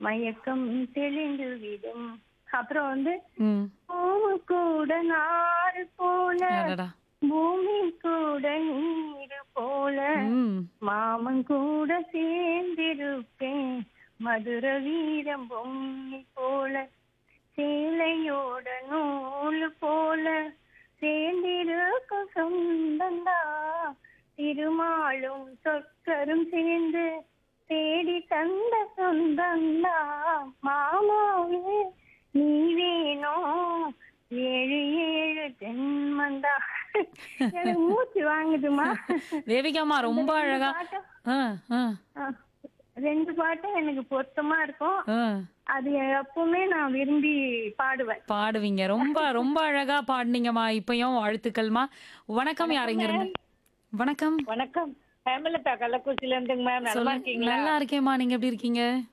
மயக்கம் தெளிந்து விடும் அப்புறம் வந்து ம் பூமி கூட நாறு போல அடடா பூமி கூட நீரு போல ம் மாமன் கூட சேர்ந்திருப்பேன் மதுர வீரம் பொம்மி போல சேலையோட நூல் போல சேர்ந்திருக்கும் சொந்தந்தா திருமாலும் சொற்கரும் சேர்ந்து தேடி தந்த சொந்தந்தா மாமாவே நீ வேணும் ஏழு ஏழு ஜென்மந்தா எனக்கு மூச்சு வாங்குதுமா தேவிகாமா ரொம்ப அழகா பாட்டு ஆ ஆ ஆ, ரெண்டு பாட்டும் எனக்கு பொருத்தமா இருக்கும் ஆ அது எப்பவுமே நான் விரும்பி பாடுவேன் பாடுவீங்க ரொம்ப ரொம்ப அழகா பாடுனீங்கம்மா இப்பயும் வாழ்த்துக்கள்மா வணக்கம் யாருங்க இருந்து வணக்கம் வணக்கம் ஹேமலதா கள்ளக்குறிச்சில இருந்துங்க மேம் நல்லா சொல்லுங்க இருக்கீங்களா நல்லா இருக்கேம்மா நீங்க எப்படி இருக்கீங்க